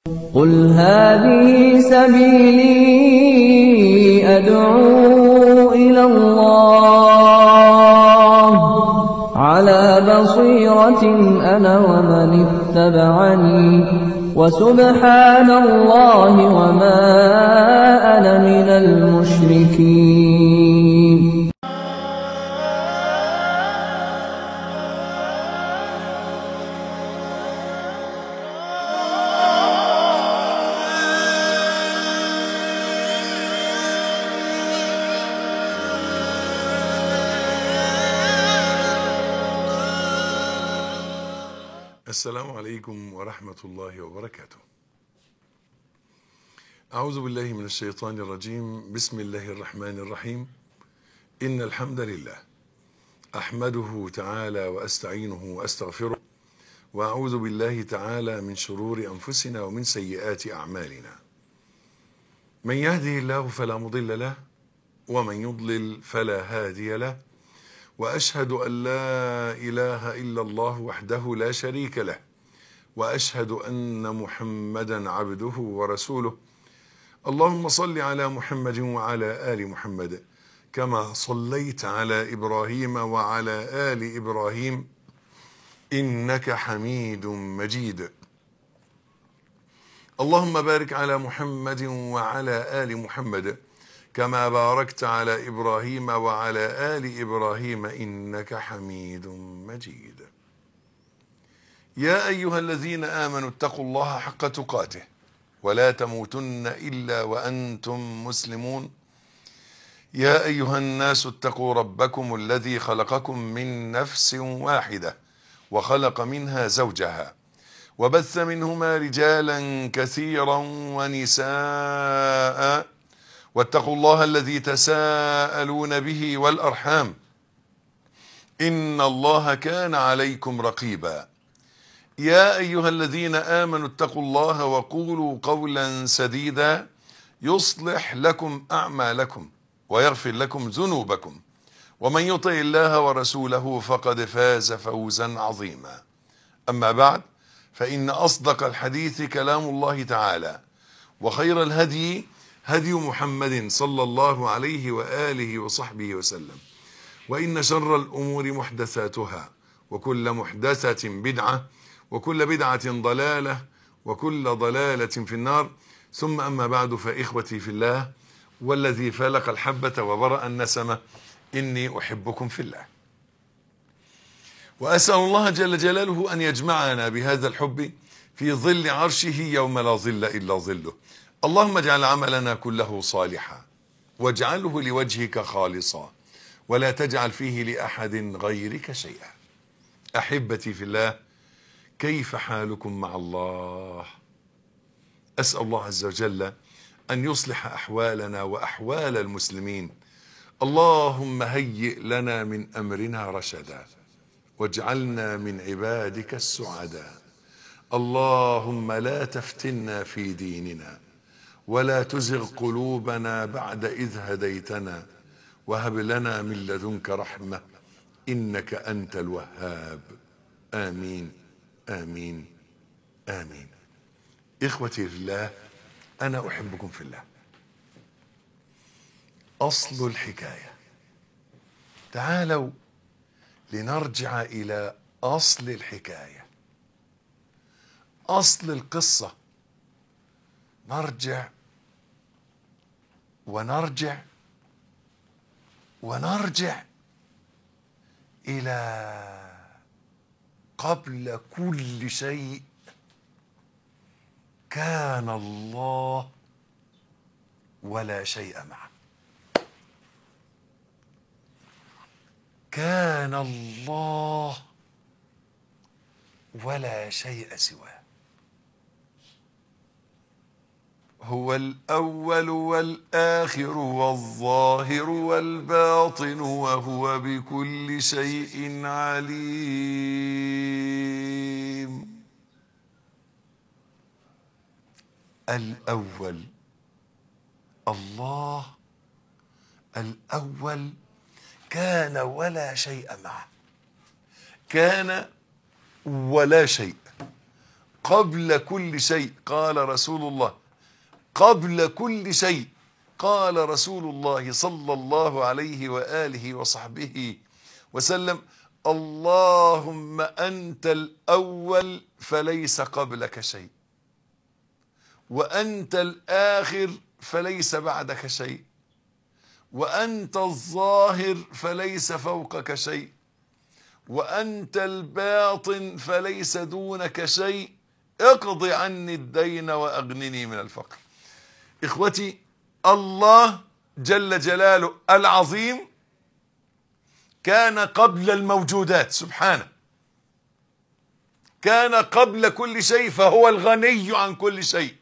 قل هذه سبيلي أدعو إلى الله على بصيرة أنا ومن اتبعني وسبحان الله وما أنا من المشركين السلام عليكم ورحمة الله وبركاته. أعوذ بالله من الشيطان الرجيم، بسم الله الرحمن الرحيم. إن الحمد لله أحمده تعالى وأستعينه وأستغفره وأعوذ بالله تعالى من شرور أنفسنا ومن سيئات أعمالنا. من يهده الله فلا مضل له ومن يضلل فلا هادي له. واشهد ان لا اله الا الله وحده لا شريك له واشهد ان محمدا عبده ورسوله اللهم صل على محمد وعلى ال محمد كما صليت على ابراهيم وعلى ال ابراهيم انك حميد مجيد اللهم بارك على محمد وعلى ال محمد كما باركت على ابراهيم وعلى ال ابراهيم انك حميد مجيد يا ايها الذين امنوا اتقوا الله حق تقاته ولا تموتن الا وانتم مسلمون يا ايها الناس اتقوا ربكم الذي خلقكم من نفس واحده وخلق منها زوجها وبث منهما رجالا كثيرا ونساء واتقوا الله الذي تساءلون به والارحام ان الله كان عليكم رقيبا يا ايها الذين امنوا اتقوا الله وقولوا قولا سديدا يصلح لكم اعمالكم ويغفر لكم ذنوبكم ومن يطع الله ورسوله فقد فاز فوزا عظيما اما بعد فان اصدق الحديث كلام الله تعالى وخير الهدي هدي محمد صلى الله عليه واله وصحبه وسلم وان شر الامور محدثاتها وكل محدثه بدعه وكل بدعه ضلاله وكل ضلاله في النار ثم اما بعد فاخوتي في الله والذي فلق الحبه وبرا النسمه اني احبكم في الله واسال الله جل جلاله ان يجمعنا بهذا الحب في ظل عرشه يوم لا ظل الا ظله اللهم اجعل عملنا كله صالحا واجعله لوجهك خالصا ولا تجعل فيه لاحد غيرك شيئا احبتي في الله كيف حالكم مع الله اسال الله عز وجل ان يصلح احوالنا واحوال المسلمين اللهم هيئ لنا من امرنا رشدا واجعلنا من عبادك السعداء اللهم لا تفتنا في ديننا ولا تزغ قلوبنا بعد إذ هديتنا وهب لنا من لدنك رحمة إنك أنت الوهاب آمين آمين آمين إخوتي في الله أنا أحبكم في الله أصل الحكاية تعالوا لنرجع إلى أصل الحكاية أصل القصة نرجع ونرجع ونرجع الى قبل كل شيء كان الله ولا شيء معه كان الله ولا شيء سواه هو الأول والآخر والظاهر والباطن وهو بكل شيء عليم الأول الله الأول كان ولا شيء معه كان ولا شيء قبل كل شيء قال رسول الله قبل كل شيء قال رسول الله صلى الله عليه وآله وصحبه وسلم اللهم أنت الأول فليس قبلك شيء وأنت الآخر فليس بعدك شيء وأنت الظاهر فليس فوقك شيء وأنت الباطن فليس دونك شيء اقض عني الدين وأغنني من الفقر إخوتي الله جل جلاله العظيم كان قبل الموجودات سبحانه كان قبل كل شيء فهو الغني عن كل شيء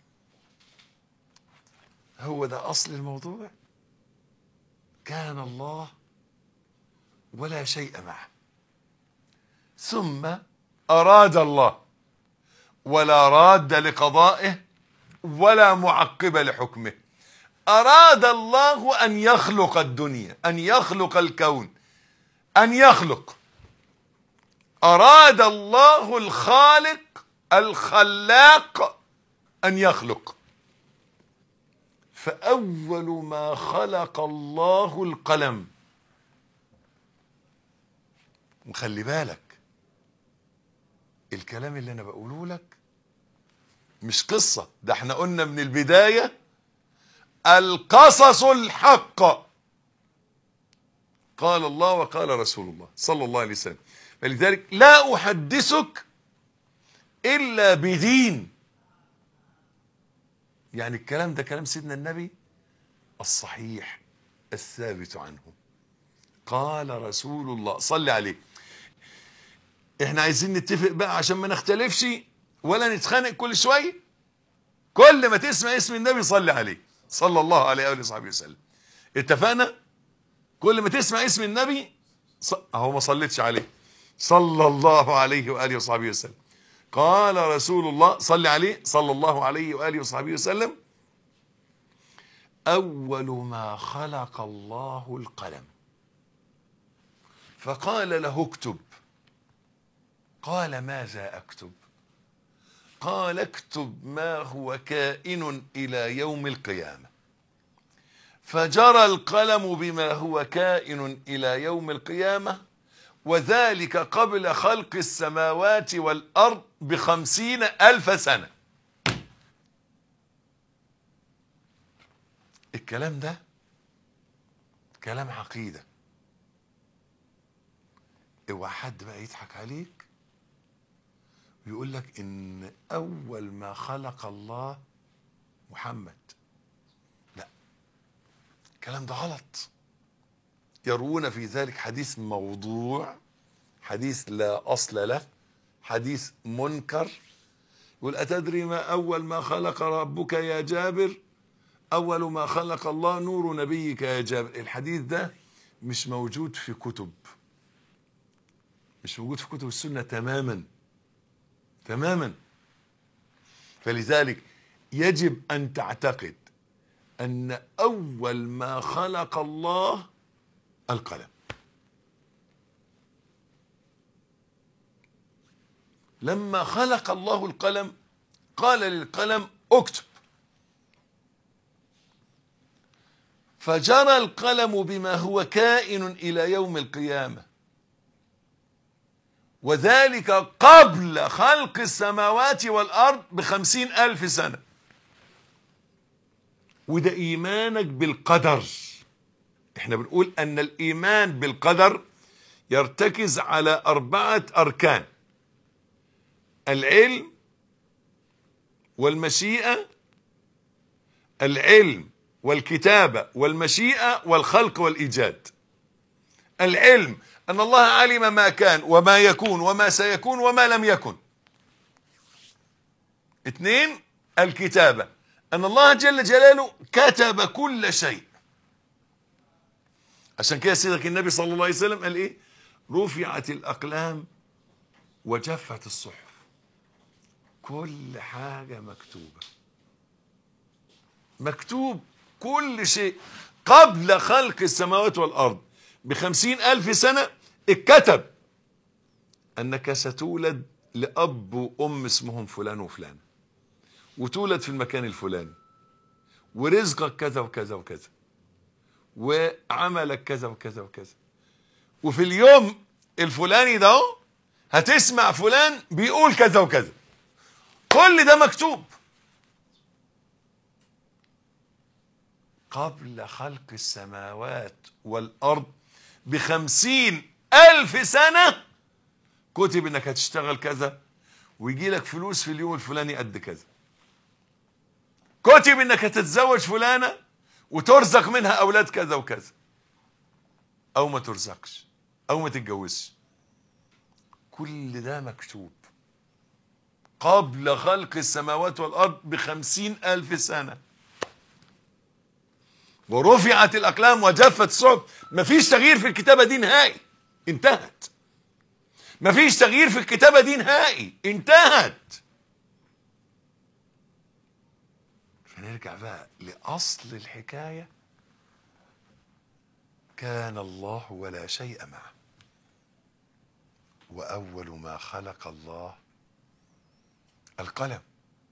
هو ده أصل الموضوع كان الله ولا شيء معه ثم أراد الله ولا راد لقضائه ولا معقب لحكمه أراد الله أن يخلق الدنيا أن يخلق الكون أن يخلق أراد الله الخالق الخلاق أن يخلق فأول ما خلق الله القلم وخلي بالك الكلام اللي أنا بقوله لك مش قصة ده احنا قلنا من البداية القصص الحق قال الله وقال رسول الله صلى الله عليه وسلم فلذلك لا أحدثك إلا بدين يعني الكلام ده كلام سيدنا النبي الصحيح الثابت عنه قال رسول الله صلي عليه احنا عايزين نتفق بقى عشان ما نختلفش ولا نتخانق كل شويه كل ما تسمع اسم النبي صلي عليه صلى الله عليه واله وصحبه وسلم اتفقنا كل ما تسمع اسم النبي ص... اهو ما صليتش عليه صلى الله عليه واله وصحبه وسلم قال رسول الله صلي عليه صلى الله عليه واله وصحبه وسلم اول ما خلق الله القلم فقال له اكتب قال ماذا اكتب قال اكتب ما هو كائن الى يوم القيامه فجرى القلم بما هو كائن الى يوم القيامه وذلك قبل خلق السماوات والارض بخمسين الف سنه الكلام ده كلام عقيده اوعى حد بقى يضحك عليك ويقول لك ان اول ما خلق الله محمد لا الكلام ده غلط يروون في ذلك حديث موضوع حديث لا اصل له حديث منكر يقول اتدري ما اول ما خلق ربك يا جابر اول ما خلق الله نور نبيك يا جابر الحديث ده مش موجود في كتب مش موجود في كتب السنه تماما تماما فلذلك يجب ان تعتقد ان اول ما خلق الله القلم لما خلق الله القلم قال للقلم اكتب فجرى القلم بما هو كائن الى يوم القيامه وذلك قبل خلق السماوات والأرض بخمسين ألف سنة وده إيمانك بالقدر احنا بنقول أن الإيمان بالقدر يرتكز على أربعة أركان العلم والمشيئة العلم والكتابة والمشيئة والخلق والإيجاد العلم أن الله علم ما كان وما يكون وما سيكون وما لم يكن اثنين الكتابة أن الله جل جلاله كتب كل شيء عشان كده سيدك النبي صلى الله عليه وسلم قال ايه رفعت الأقلام وجفت الصحف كل حاجة مكتوبة مكتوب كل شيء قبل خلق السماوات والأرض بخمسين ألف سنة اتكتب أنك ستولد لأب وأم اسمهم فلان وفلان وتولد في المكان الفلاني ورزقك كذا وكذا وكذا وعملك كذا وكذا وكذا وفي اليوم الفلاني ده اهو هتسمع فلان بيقول كذا وكذا كل ده مكتوب قبل خلق السماوات والأرض بخمسين ألف سنة كتب انك هتشتغل كذا ويجي لك فلوس في اليوم الفلاني قد كذا كتب انك هتتزوج فلانة وترزق منها اولاد كذا وكذا او ما ترزقش او ما تتجوزش كل ده مكتوب قبل خلق السماوات والارض بخمسين الف سنة ورفعت الاقلام وجفت الصحف مفيش تغيير في الكتابة دي نهائي انتهت مفيش تغيير في الكتابة دي نهائي انتهت فنرجع بقى لأصل الحكاية كان الله ولا شيء معه وأول ما خلق الله القلم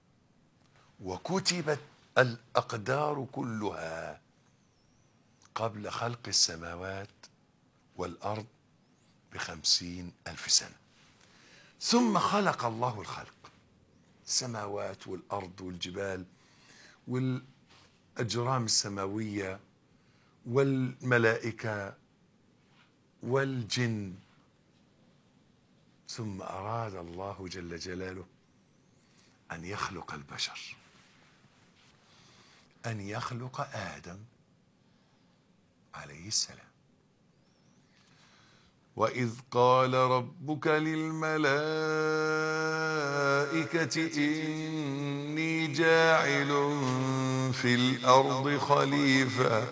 وكتبت الأقدار كلها قبل خلق السماوات والأرض بخمسين ألف سنة ثم خلق الله الخلق السماوات والأرض والجبال والأجرام السماوية والملائكة والجن ثم أراد الله جل جلاله أن يخلق البشر أن يخلق آدم عليه السلام وإذ قال ربك للملائكة إني جاعل في الأرض خليفة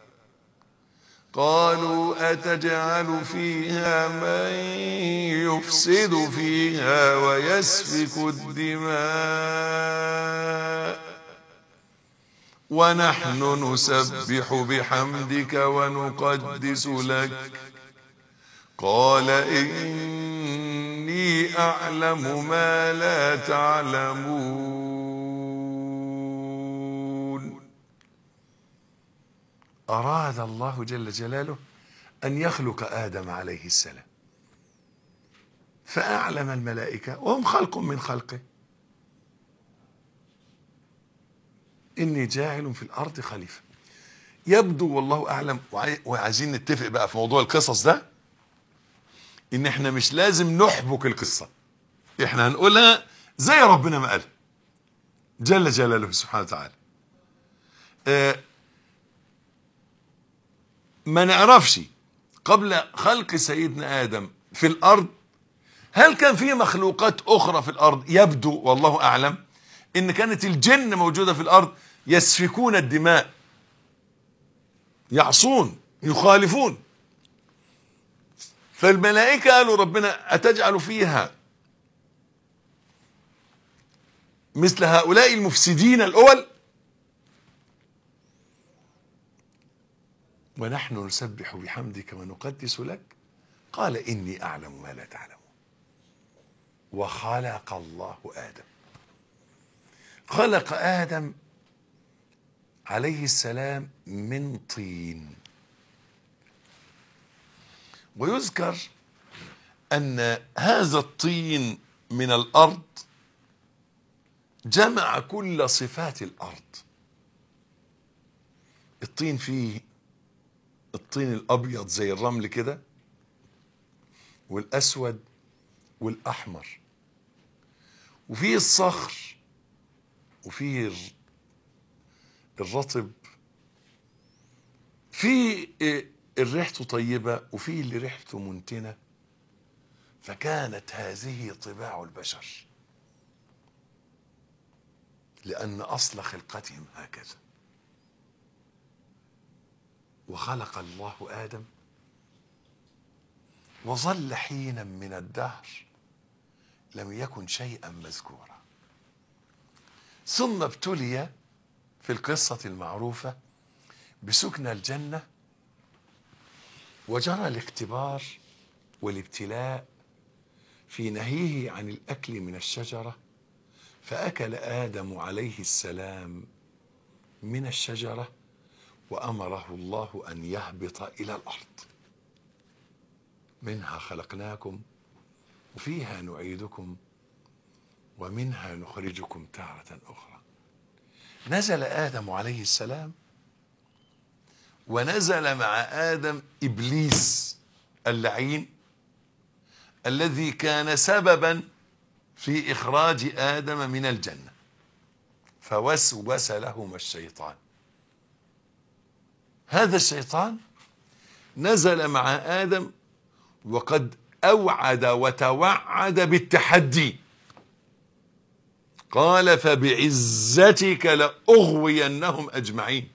قالوا أتجعل فيها من يفسد فيها ويسفك الدماء ونحن نسبح بحمدك ونقدس لك قال إني أعلم ما لا تعلمون أراد الله جل جلاله أن يخلق آدم عليه السلام فأعلم الملائكة وهم خلق من خلقه إني جاعل في الأرض خليفة يبدو والله أعلم وعاي- وعايزين نتفق بقى في موضوع القصص ده ان احنا مش لازم نحبك القصة احنا هنقولها زي ربنا ما قال جل جلاله سبحانه وتعالى آه، ما نعرفش قبل خلق سيدنا آدم في الأرض هل كان في مخلوقات أخرى في الأرض يبدو والله أعلم إن كانت الجن موجودة في الأرض يسفكون الدماء يعصون يخالفون فالملائكة قالوا ربنا أتجعل فيها مثل هؤلاء المفسدين الأول ونحن نسبح بحمدك ونقدس لك قال إني أعلم ما لا تعلمون وخلق الله آدم خلق آدم عليه السلام من طين ويذكر أن هذا الطين من الأرض جمع كل صفات الأرض الطين فيه الطين الأبيض زي الرمل كده والأسود والأحمر وفيه الصخر وفيه الر- الرطب في اللي ريحته طيبة وفي اللي ريحته منتنة فكانت هذه طباع البشر لأن أصل خلقتهم هكذا وخلق الله آدم وظل حينا من الدهر لم يكن شيئا مذكورا ثم ابتلي في القصة المعروفة بسكن الجنة وجرى الاختبار والابتلاء في نهيه عن الأكل من الشجرة فأكل آدم عليه السلام من الشجرة وأمره الله أن يهبط إلى الأرض منها خلقناكم وفيها نعيدكم ومنها نخرجكم تارة أخرى نزل آدم عليه السلام ونزل مع آدم إبليس اللعين الذي كان سببا في إخراج آدم من الجنة فوسوس لهما الشيطان هذا الشيطان نزل مع آدم وقد أوعد وتوعد بالتحدي قال فبعزتك لأغوينهم أجمعين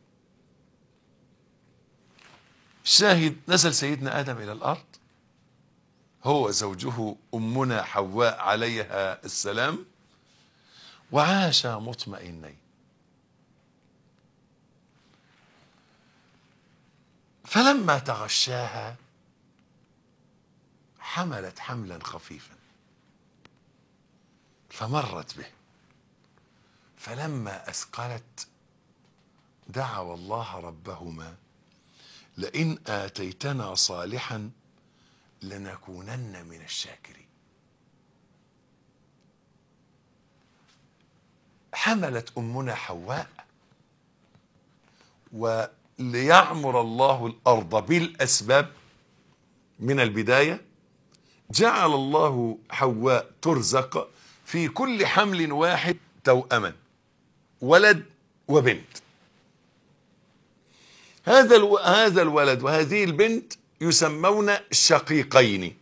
الشاهد نزل سيدنا آدم إلى الأرض هو زوجه أمنا حواء عليها السلام وعاشا مطمئنين فلما تغشاها حملت حملا خفيفا فمرت به فلما أثقلت دعوا الله ربهما لئن آتيتنا صالحا لنكونن من الشاكرين حملت أمنا حواء وليعمر الله الأرض بالأسباب من البداية جعل الله حواء ترزق في كل حمل واحد توأما ولد وبنت هذا الو... هذا الولد وهذه البنت يسمون شقيقين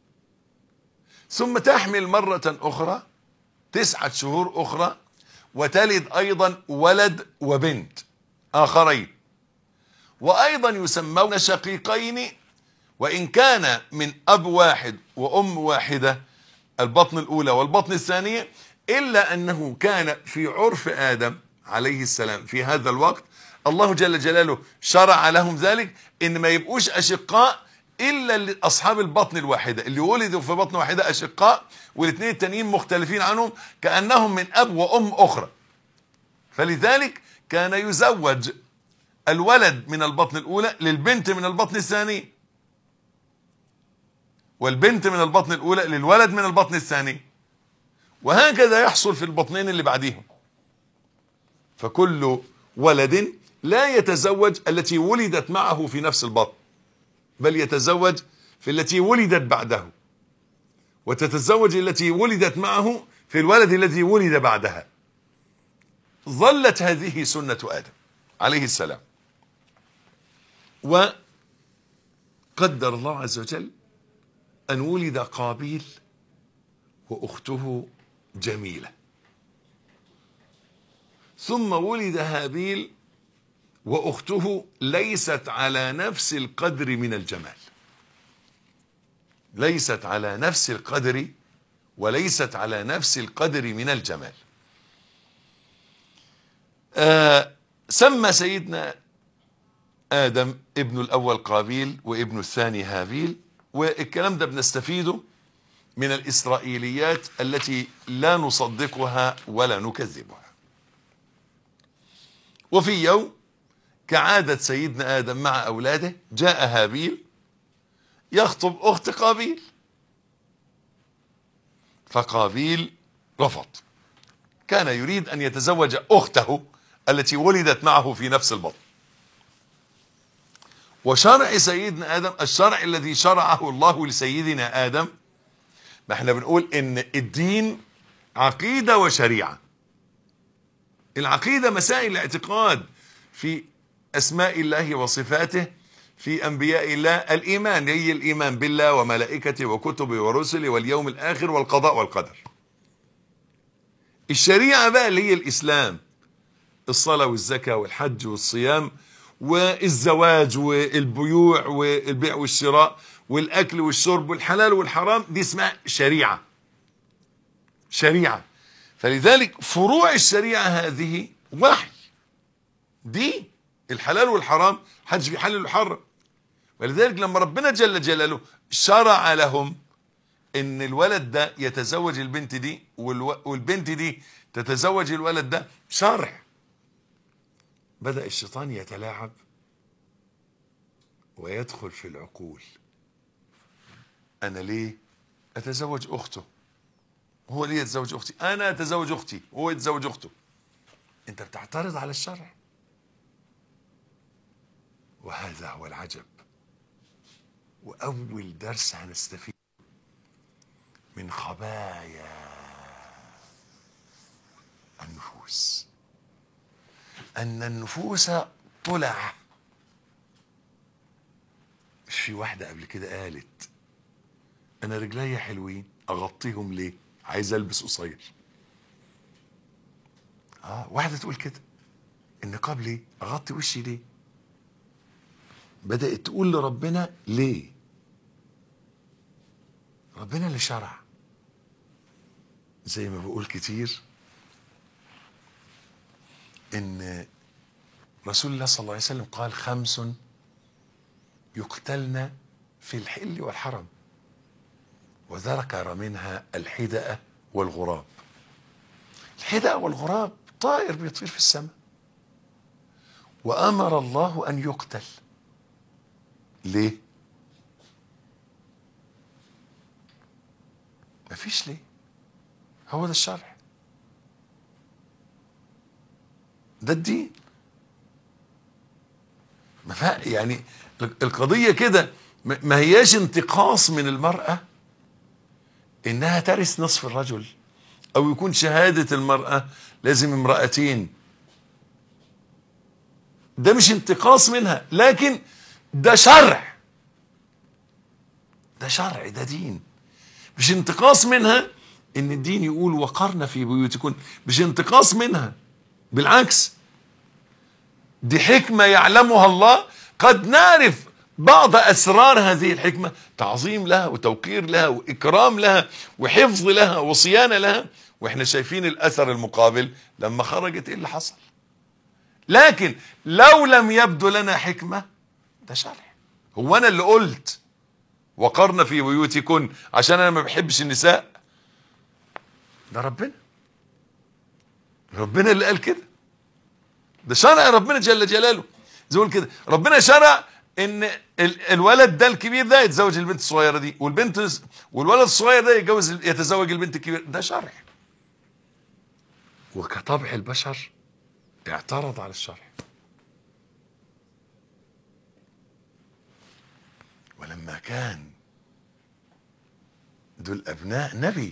ثم تحمل مرة أخرى تسعة شهور أخرى وتلد أيضا ولد وبنت آخرين وأيضا يسمون شقيقين وإن كان من أب واحد وأم واحدة البطن الأولى والبطن الثانية إلا أنه كان في عرف آدم عليه السلام في هذا الوقت الله جل جلاله شرع لهم ذلك إن ما يبقوش أشقاء إلا أصحاب البطن الواحدة اللي ولدوا في بطن واحدة أشقاء والاثنين التانيين مختلفين عنهم كأنهم من أب وأم أخرى فلذلك كان يزوج الولد من البطن الأولى للبنت من البطن الثاني والبنت من البطن الأولى للولد من البطن الثاني وهكذا يحصل في البطنين اللي بعديهم فكل ولد لا يتزوج التي ولدت معه في نفس البطن بل يتزوج في التي ولدت بعده وتتزوج التي ولدت معه في الولد الذي ولد بعدها ظلت هذه سنة آدم عليه السلام وقدر الله عز وجل أن ولد قابيل وأخته جميلة ثم ولد هابيل وأخته ليست على نفس القدر من الجمال ليست على نفس القدر وليست على نفس القدر من الجمال آه سمى سيدنا آدم ابن الأول قابيل وابن الثاني هابيل والكلام ده بنستفيده من الإسرائيليات التي لا نصدقها ولا نكذبها وفي يوم كعادة سيدنا آدم مع أولاده جاء هابيل يخطب أخت قابيل فقابيل رفض كان يريد أن يتزوج أخته التي ولدت معه في نفس البطن وشرع سيدنا آدم الشرع الذي شرعه الله لسيدنا آدم ما احنا بنقول ان الدين عقيدة وشريعة العقيدة مسائل الاعتقاد في أسماء الله وصفاته في أنبياء الله الإيمان هي الإيمان بالله وملائكته وكتبه ورسله واليوم الآخر والقضاء والقدر الشريعة بقى اللي هي الإسلام الصلاة والزكاة والحج والصيام والزواج والبيوع والبيع والشراء والأكل والشرب والحلال والحرام دي اسمها شريعة شريعة فلذلك فروع الشريعة هذه وحي دي الحلال والحرام حدش بيحلل ويحرم ولذلك لما ربنا جل جلاله شرع لهم ان الولد ده يتزوج البنت دي والو... والبنت دي تتزوج الولد ده شرع بدأ الشيطان يتلاعب ويدخل في العقول انا ليه اتزوج اخته هو ليه يتزوج اختي انا اتزوج اختي وهو يتزوج اخته انت بتعترض على الشرع وهذا هو العجب واول درس هنستفيد من خبايا النفوس ان النفوس طلع مش في واحده قبل كده قالت انا رجلي حلوين اغطيهم ليه عايز البس قصير اه واحده تقول كده النقاب ليه اغطي وشي ليه بدات تقول لربنا ليه ربنا اللي شرع زي ما بقول كتير ان رسول الله صلى الله عليه وسلم قال خمس يقتلن في الحل والحرم وذكر منها الحدأة والغراب الحدأة والغراب طائر بيطير في السماء وأمر الله أن يقتل ليه مفيش ليه هو ده الشرع ده الدين ما فا- يعني القضية كده ما ما هياش انتقاص من المرأة انها ترث نصف الرجل او يكون شهادة المرأة لازم امرأتين ده مش انتقاص منها لكن ده شرع ده شرع ده دين مش انتقاص منها ان الدين يقول وقرن في بيوتكن مش انتقاص منها بالعكس دي حكمة يعلمها الله قد نعرف بعض أسرار هذه الحكمة تعظيم لها وتوقير لها وإكرام لها وحفظ لها وصيانة لها وإحنا شايفين الأثر المقابل لما خرجت إيه اللي حصل لكن لو لم يبدو لنا حكمة ده شرع هو أنا اللي قلت وقرن في بيوتكن عشان أنا ما بحبش النساء ده ربنا ربنا اللي قال كده ده شرع ربنا جل جلاله زي ما بقول كده ربنا شرع ان ال- الولد ده الكبير ده يتزوج البنت الصغيره دي والبنت والولد الصغير ده يتجوز يتزوج البنت الكبيره ده شرع وكطبع البشر اعترض على الشرع ولما كان دول ابناء نبي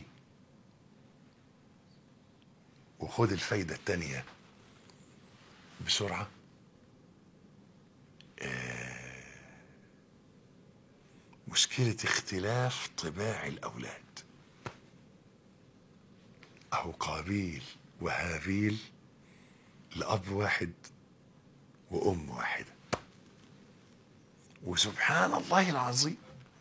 وخد الفايده الثانيه بسرعه مشكلة اختلاف طباع الأولاد أهو قابيل وهابيل لأب واحد وأم واحدة وسبحان الله العظيم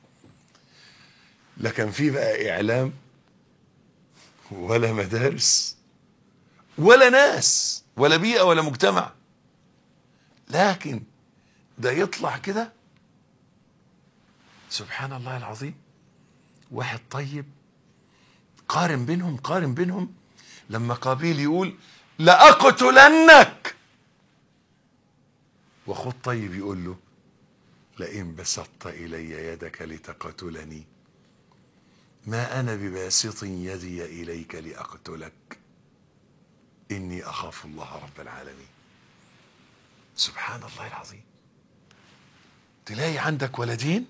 لا كان في بقى إعلام ولا مدارس ولا ناس ولا بيئة ولا مجتمع لكن ده يطلع كده سبحان الله العظيم واحد طيب قارن بينهم قارن بينهم لما قابيل يقول لأقتلنك وخد طيب يقول له لئن بسطت إلي يدك لتقتلني ما أنا بباسط يدي إليك لأقتلك إني أخاف الله رب العالمين سبحان الله العظيم تلاقي عندك ولدين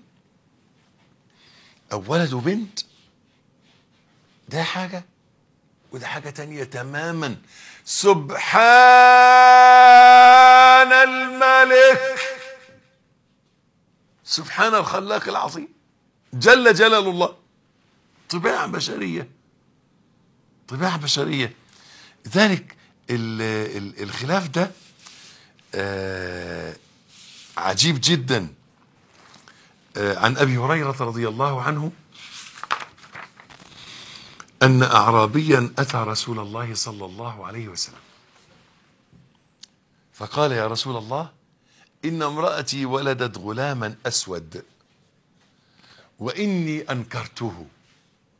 أو ولد وبنت ده حاجة وده حاجة تانية تماما سبحان الملك سبحان الخلاق العظيم جل جلال الله طباع بشرية طباع بشرية لذلك ال- ال- الخلاف ده آه، عجيب جدا آه، عن ابي هريره رضي الله عنه ان اعرابيا اتى رسول الله صلى الله عليه وسلم فقال يا رسول الله ان امراتي ولدت غلاما اسود واني انكرته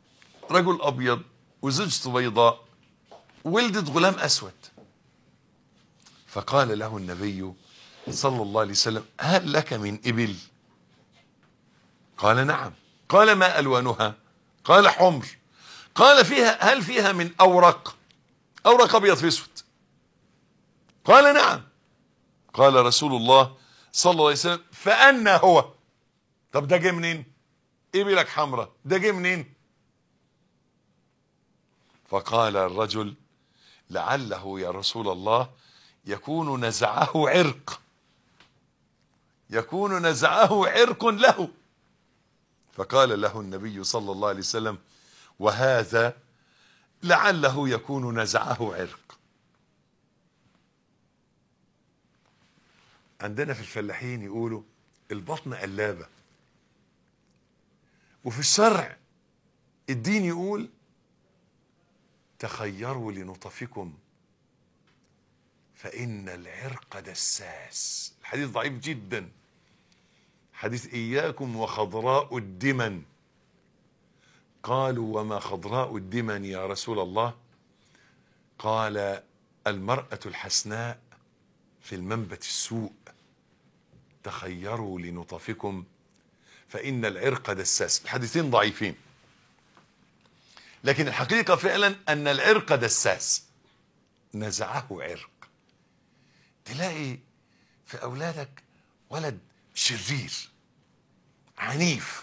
رجل ابيض وزوجته بيضاء ولدت غلام اسود فقال له النبي صلى الله عليه وسلم هل لك من ابل قال نعم قال ما الوانها قال حمر قال فيها هل فيها من اورق اورق ابيض في اسود قال نعم قال رسول الله صلى الله عليه وسلم فأنا هو طب ده جه منين ابلك حمراء ده جه منين فقال الرجل لعله يا رسول الله يكون نزعه عرق يكون نزعه عرق له فقال له النبي صلى الله عليه وسلم وهذا لعله يكون نزعه عرق عندنا في الفلاحين يقولوا البطن قلابة وفي الشرع الدين يقول تخيروا لنطفكم فإن العرق دساس الحديث ضعيف جدا حديث إياكم وخضراء الدمن قالوا وما خضراء الدمن يا رسول الله قال المرأة الحسناء في المنبت السوء تخيروا لنطفكم فإن العرق دساس الحديثين ضعيفين لكن الحقيقة فعلا أن العرق دساس نزعه عرق تلاقي في أولادك ولد شرير عنيف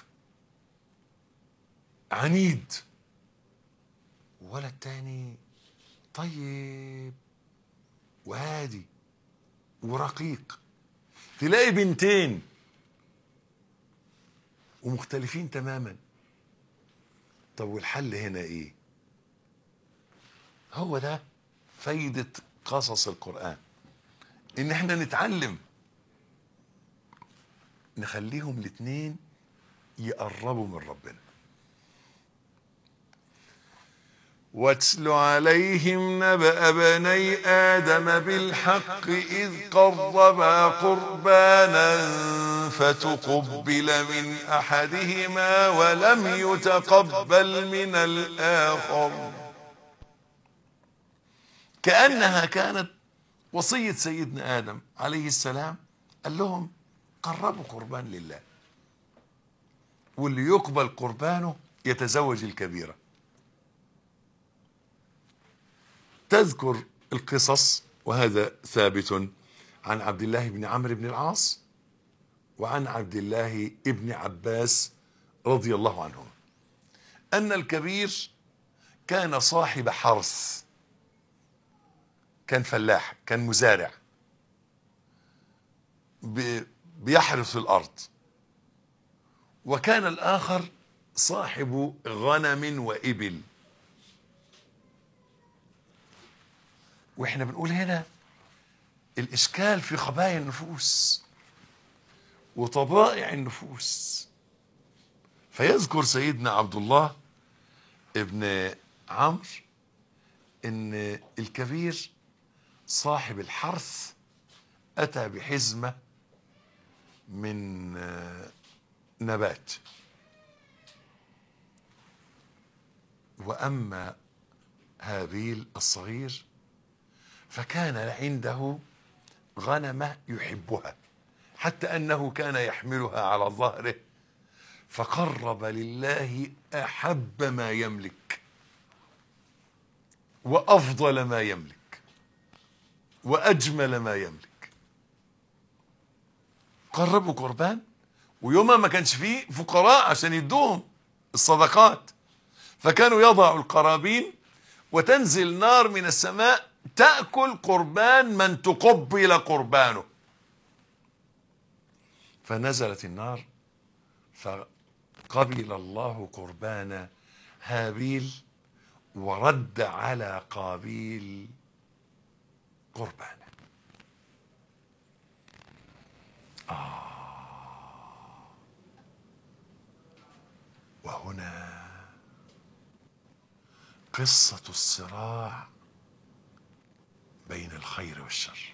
عنيد ولد تاني طيب وهادي ورقيق تلاقي بنتين ومختلفين تماما طب والحل هنا ايه هو ده فايدة قصص القرآن ان احنا نتعلم نخليهم الاتنين يقربوا من ربنا واتل عليهم نبأ بني آدم بالحق إذ قربا قربانا فتقبل من أحدهما ولم يتقبل من الآخر كأنها كانت وصية سيدنا آدم عليه السلام قال لهم قربوا قربان لله واللي يقبل قربانه يتزوج الكبيره تذكر القصص وهذا ثابت عن عبد الله بن عمرو بن العاص وعن عبد الله بن عباس رضي الله عنهما أن الكبير كان صاحب حرث كان فلاح كان مزارع بيحرث الأرض وكان الآخر صاحب غنم وإبل واحنا بنقول هنا الاشكال في خبايا النفوس وطبائع النفوس فيذكر سيدنا عبد الله ابن عمرو ان الكبير صاحب الحرث اتى بحزمه من نبات واما هابيل الصغير فكان عنده غنمة يحبها حتى أنه كان يحملها على ظهره فقرب لله أحب ما يملك وأفضل ما يملك وأجمل ما يملك قربوا قربان ويومها ما كانش فيه فقراء عشان يدوهم الصدقات فكانوا يضعوا القرابين وتنزل نار من السماء تأكل قربان من تقبل قربانه فنزلت النار فقبل الله قربان هابيل ورد على قابيل قربانه آه وهنا قصة الصراع بين الخير والشر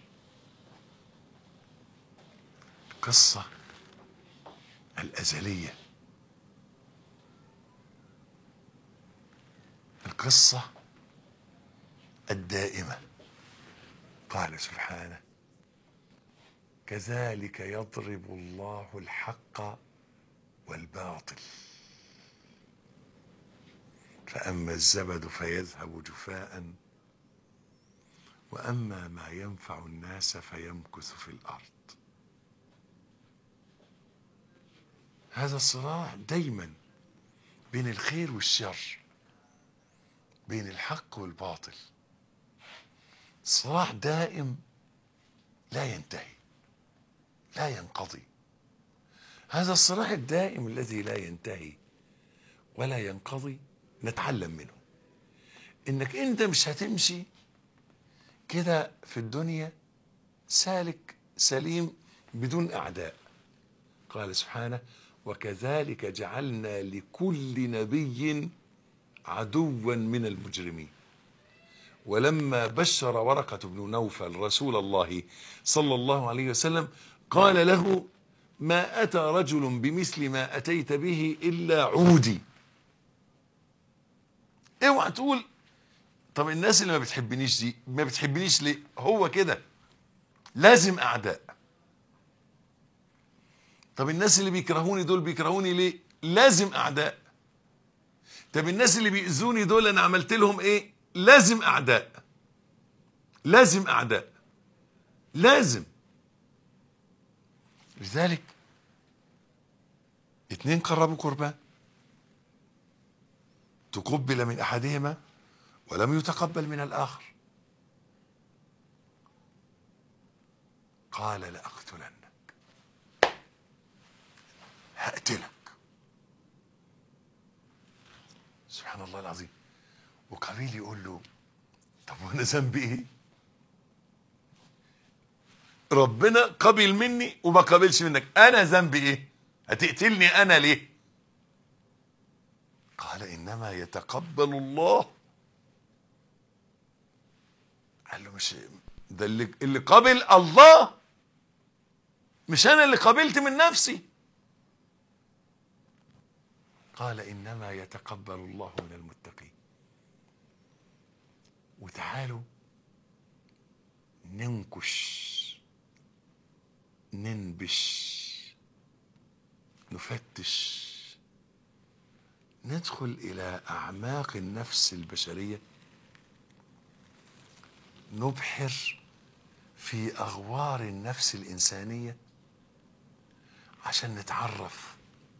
قصة الأزلية القصة الدائمة قال سبحانه كذلك يضرب الله الحق والباطل فأما الزبد فيذهب جفاء وأما ما ينفع الناس فيمكث في الأرض هذا الصراع دايما بين الخير والشر بين الحق والباطل صراع دائم لا ينتهي لا ينقضي هذا الصراع الدائم الذي لا ينتهي ولا ينقضي نتعلم منه انك انت مش هتمشي كده في الدنيا سالك سليم بدون اعداء قال سبحانه وكذلك جعلنا لكل نبي عدوا من المجرمين ولما بشر ورقة بن نوفل رسول الله صلى الله عليه وسلم قال له ما أتى رجل بمثل ما أتيت به إلا عودي اوعى تقول طب الناس اللي ما بتحبنيش دي ما بتحبنيش ليه هو كده لازم أعداء طب الناس اللي بيكرهوني دول بيكرهوني ليه لازم أعداء طب الناس اللي بيأذوني دول أنا عملت لهم إيه لازم أعداء لازم أعداء لازم لذلك اتنين قربوا قربان تقبل من أحدهما ولم يتقبل من الآخر قال لأقتلنك هقتلك سبحان الله العظيم وقابيل يقول له طب وانا ذنبي ايه ربنا قبل مني وما قبلش منك انا ذنبي ايه هتقتلني انا ليه قال انما يتقبل الله قال له مش ده اللي, اللي قبل الله مش انا اللي قبلت من نفسي قال انما يتقبل الله من المتقين وتعالوا ننكش ننبش نفتش ندخل الى اعماق النفس البشريه نبحر في اغوار النفس الانسانيه عشان نتعرف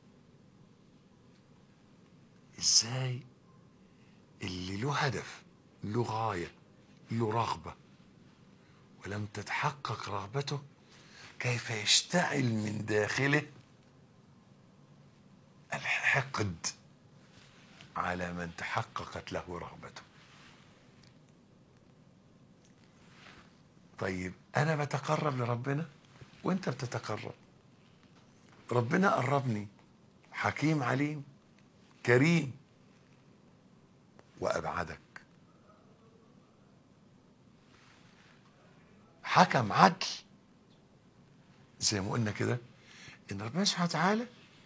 ازاي اللي له هدف له غايه له رغبه ولم تتحقق رغبته كيف يشتعل من داخله الحقد على من تحققت له رغبته طيب انا بتقرب لربنا وانت بتتقرب ربنا قربني حكيم عليم كريم وابعدك حكم عدل زي ما قلنا كده ان ربنا سبحانه وتعالى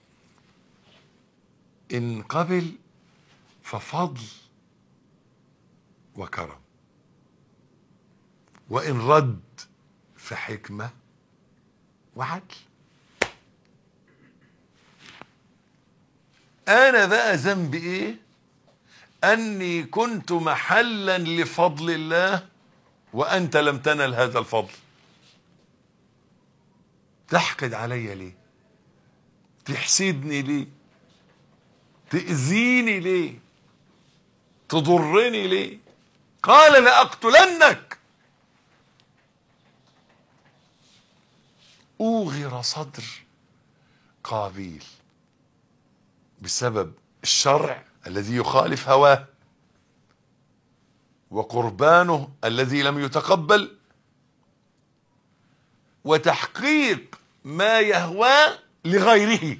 ان قبل ففضل وكرم وان رد فحكمه وعدل انا بقى ذنبي ايه اني كنت محلا لفضل الله وانت لم تنل هذا الفضل تحقد علي ليه تحسدني ليه تأذيني ليه تضرني ليه قال لأقتلنك أوغر صدر قابيل بسبب الشرع الذي يخالف هواه وقربانه الذي لم يتقبل وتحقيق ما يهواه لغيره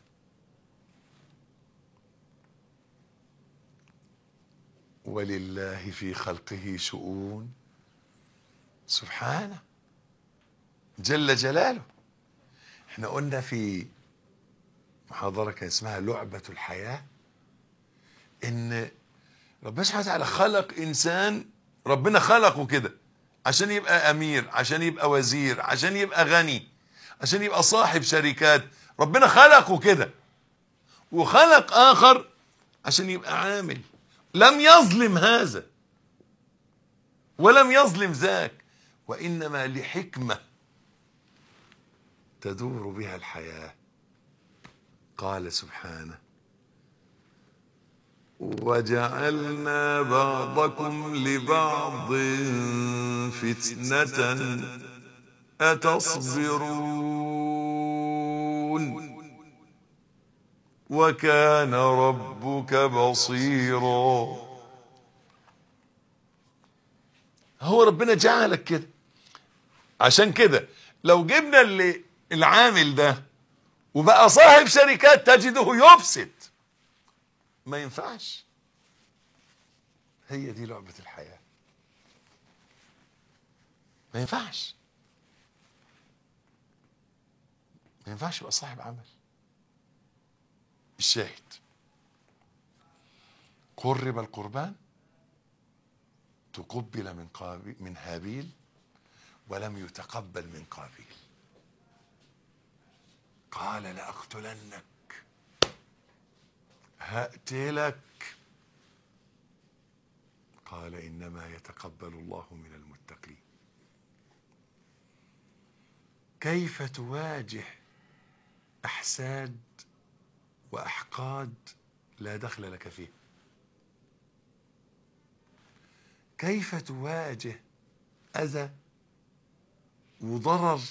ولله في خلقه شؤون سبحانه جل جلاله احنا قلنا في محاضرة كان اسمها لعبة الحياة ان ربنا سبحانه وتعالى خلق انسان ربنا خلقه كده عشان يبقى امير عشان يبقى وزير عشان يبقى غني عشان يبقى صاحب شركات ربنا خلقه كده وخلق اخر عشان يبقى عامل لم يظلم هذا ولم يظلم ذاك وانما لحكمه تدور بها الحياه قال سبحانه وجعلنا بعضكم لبعض فتنة أتصبرون وكان ربك بصيرا هو ربنا جعلك كده عشان كده لو جبنا اللي العامل ده وبقى صاحب شركات تجده يفسد ما ينفعش هي دي لعبة الحياة ما ينفعش ما ينفعش يبقى صاحب عمل الشاهد قرب القربان تقبل من قابيل من هابيل ولم يتقبل من قابيل قال لأقتلنك هقتلك قال انما يتقبل الله من المتقين كيف تواجه احساد واحقاد لا دخل لك فيه كيف تواجه اذى وضرر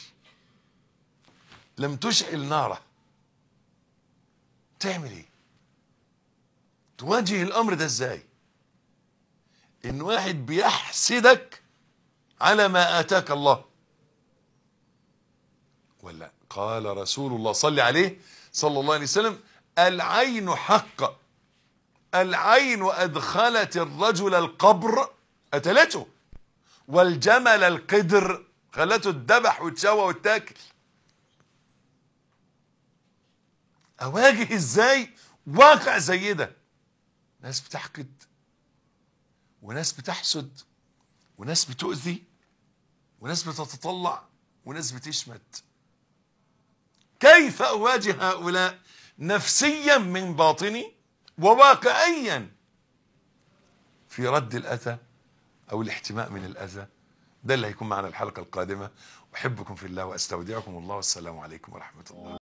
لم تشعل ناره تعمل ايه تواجه الامر ده ازاي ان واحد بيحسدك على ما اتاك الله ولا قال رسول الله صلى عليه صلى الله عليه وسلم العين حق العين ادخلت الرجل القبر قتلته والجمل القدر خلته الذبح واتشوى واتاكل اواجه ازاي واقع زي ده ناس بتحقد وناس بتحسد وناس بتؤذي وناس بتتطلع وناس بتشمت كيف اواجه هؤلاء نفسيا من باطني وواقعيا في رد الاذى او الاحتماء من الاذى ده اللي هيكون معنا الحلقه القادمه احبكم في الله واستودعكم الله والسلام عليكم ورحمه الله